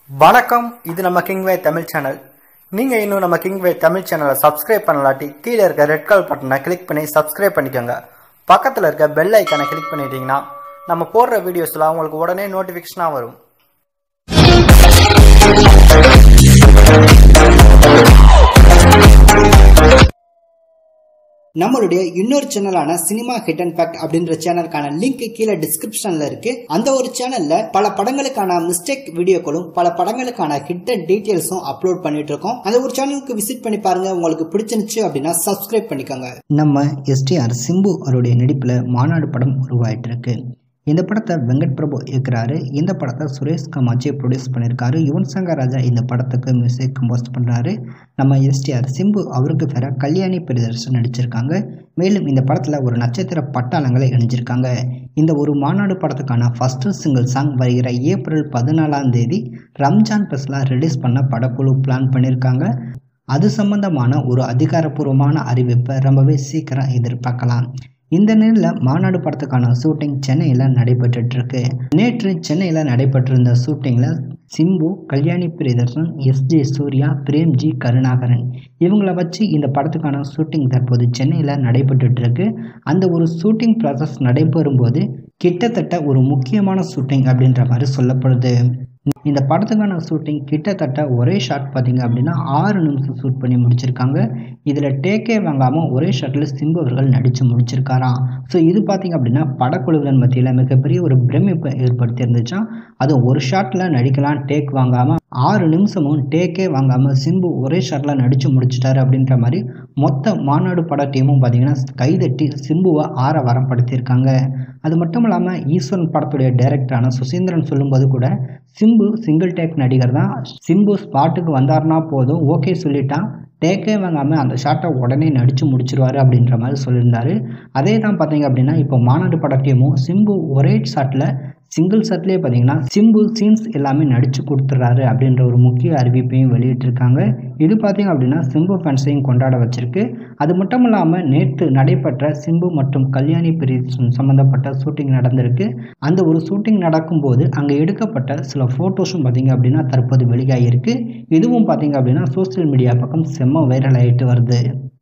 வணக்கம் இது நம்ம கிங்வே தமிழ் சேனல் நீங்கள் இன்னும் நம்ம கிங்வே தமிழ் சேனலை சப்ஸ்கிரைப் பண்ணலாட்டி கீழே இருக்க ரெட் கலர் பட்டனை கிளிக் பண்ணி சப்ஸ்கிரைப் பண்ணிக்கோங்க பக்கத்தில் இருக்க பெல் ஐக்கானை கிளிக் பண்ணிட்டீங்கன்னா நம்ம போடுற வீடியோஸ்லாம் உங்களுக்கு உடனே நோட்டிஃபிகேஷனாக வரும் நம்மளுடைய இன்னொரு சேனலான சினிமா ஹிட் அண்ட் ஃபேக்ட் அப்படின்ற சேனலுக்கான லிங்க் கீழே டிஸ்கிரிப்ஷன்ல இருக்கு அந்த ஒரு சேனல்ல பல படங்களுக்கான மிஸ்டேக் வீடியோக்களும் பல படங்களுக்கான ஹிட் அண்ட் டீடைல்ஸும் அப்லோட் பண்ணிட்டு இருக்கோம் அந்த ஒரு சேனலுக்கு விசிட் பண்ணி பாருங்க உங்களுக்கு பிடிச்சிருந்துச்சு அப்படின்னா சப்ஸ்கிரைப் பண்ணிக்கோங்க நம்ம எஸ்டிஆர் சிம்பு அவருடைய நடிப்புல மாநாடு படம் உருவாயிட்டு இருக்கு இந்த படத்தை வெங்கட் பிரபு இயக்குறாரு இந்த படத்தை சுரேஷ் கமாச்சி ப்ரொடியூஸ் பண்ணியிருக்காரு யுவன் சங்கர் ராஜா இந்த படத்துக்கு மியூசிக் கம்போஸ் பண்ணுறாரு நம்ம எஸ்டிஆர் சிம்பு அவருக்கு பேர கல்யாணி பிரியதர்ஷன் நடிச்சிருக்காங்க மேலும் இந்த படத்தில் ஒரு நட்சத்திர பட்டாளங்களை இணைஞ்சிருக்காங்க இந்த ஒரு மாநாடு படத்துக்கான ஃபஸ்ட்டு சிங்கிள் சாங் வருகிற ஏப்ரல் பதினாலாம் தேதி ரம்ஜான் பெஸ்லாம் ரிலீஸ் பண்ண படக்குழு பிளான் பண்ணியிருக்காங்க அது சம்பந்தமான ஒரு அதிகாரப்பூர்வமான அறிவிப்பை ரொம்பவே சீக்கிரம் எதிர்பார்க்கலாம் இந்த நிலையில் மாநாடு படத்துக்கான ஷூட்டிங் சென்னையில் நடைபெற்றுட்டு இருக்கு நேற்று சென்னையில் நடைபெற்றிருந்த ஷூட்டிங்கில் சிம்பு கல்யாணி பிரியதர்ஷன் எஸ் ஜே சூர்யா பிரேம்ஜி கருணாகரன் இவங்கள வச்சு இந்த படத்துக்கான ஷூட்டிங் தற்போது சென்னையில் நடைபெற்றுட்டு இருக்கு அந்த ஒரு ஷூட்டிங் ப்ராசஸ் நடைபெறும் போது கிட்டத்தட்ட ஒரு முக்கியமான ஷூட்டிங் அப்படின்ற மாதிரி சொல்லப்படுது இந்த படத்துக்கான ஷூட்டிங் கிட்டத்தட்ட ஒரே ஷாட் பார்த்தீங்க அப்படின்னா ஆறு நிமிஷம் ஷூட் பண்ணி முடிச்சிருக்காங்க இதில் டேக்கே வாங்காமல் ஒரே ஷாட்டில் சிம்பு அவர்கள் நடித்து முடிச்சிருக்காராம் ஸோ இது பார்த்தீங்க அப்படின்னா படக்குழுவின் மத்தியில் மிகப்பெரிய ஒரு பிரமிப்பை ஏற்படுத்தி இருந்துச்சா அதுவும் ஒரு ஷாட்டில் நடிக்கலாம் டேக் வாங்காமல் ஆறு நிமிஷமும் டேக்கே வாங்காமல் சிம்பு ஒரே ஷாட்டில் நடித்து முடிச்சிட்டாரு அப்படின்ற மாதிரி மொத்த மாநாடு பட டீமும் பார்த்தீங்கன்னா கைதட்டி சிம்புவை ஆற வரப்படுத்தியிருக்காங்க அது மட்டும் இல்லாமல் ஈஸ்வரன் படத்துடைய டைரக்டரான சுசீந்திரன் சொல்லும்போது கூட சிம்பு சிங்கிள் டேக் நடிகர் தான் சிம்பு ஸ்பாட்டுக்கு வந்தார்னா போதும் ஓகே சொல்லிட்டான் டேக்கே வாங்காமல் அந்த ஷாட்டை உடனே நடித்து முடிச்சிருவாரு அப்படின்ற மாதிரி சொல்லியிருந்தாரு அதே தான் பார்த்தீங்க அப்படின்னா இப்போ மாநாடு படத்தையும் சிம்பு ஒரே ஷாட்டில் சிங்கிள் ஷாட்லேயே பார்த்தீங்கன்னா சிம்பு சீன்ஸ் எல்லாமே நடித்து கொடுத்துட்றாரு அப்படின்ற ஒரு முக்கிய அறிவிப்பையும் வெளியிட்டிருக்காங்க இது பார்த்தீங்க அப்படின்னா சிம்பு ஃபேன்ஸையும் கொண்டாட வச்சிருக்கு அது மட்டும் இல்லாமல் நேற்று நடைபெற்ற சிம்பு மற்றும் கல்யாணி பிரியன் சம்மந்தப்பட்ட ஷூட்டிங் நடந்திருக்கு அந்த ஒரு ஷூட்டிங் நடக்கும்போது அங்கே எடுக்கப்பட்ட சில ஃபோட்டோஸும் பார்த்தீங்க அப்படின்னா தற்போது வெளியாகிருக்கு இதுவும் பார்த்தீங்க அப்படின்னா சோசியல் மீடியா பக்கம் செம்ம வைரல் ஆகிட்டு வருது